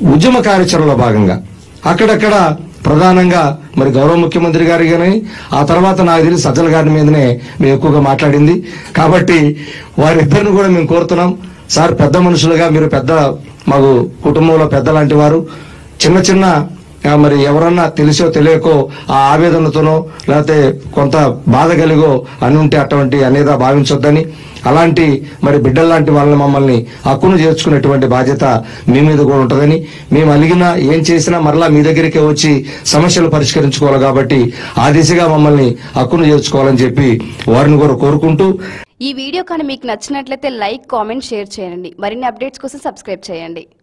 ఉద్యమ కార్యాచరణలో భాగంగా అక్కడక్కడ ప్రధానంగా మరి గౌరవ ముఖ్యమంత్రి గారి కానీ ఆ తర్వాత నాకు తెలిసి సజ్జల గారి మీదనే మేము ఎక్కువగా మాట్లాడింది కాబట్టి వారిద్దరిని కూడా మేము కోరుతున్నాం సార్ పెద్ద మనుషులుగా మీరు పెద్ద మాకు కుటుంబంలో పెద్ద లాంటి వారు చిన్న చిన్న ఆ, మరి ఎవరన్నా తెలిసో తెలియకో ఆ ఆవేదనతోనో లేకపోతే కొంత బాధ కలిగో అని ఉంటే అటువంటి అనేదా భావించొద్దని అలాంటి మరి బిడ్డల్లాంటి వాళ్ళని మమ్మల్ని హక్కును చేర్చుకునేటువంటి బాధ్యత మీ మీద కూడా ఉంటుందని మేము అలిగినా ఏం చేసినా మరలా మీ దగ్గరికే వచ్చి సమస్యలు పరిష్కరించుకోవాలి కాబట్టి ఆ దిశగా మమ్మల్ని హక్కును చేర్చుకోవాలని చెప్పి వారిని కూడా కోరుకుంటూ ఈ వీడియో కానీ మీకు నచ్చినట్లయితే లైక్ కామెంట్ షేర్ చేయండి మరిన్ని అప్డేట్స్ కోసం సబ్స్క్రైబ్ చేయండి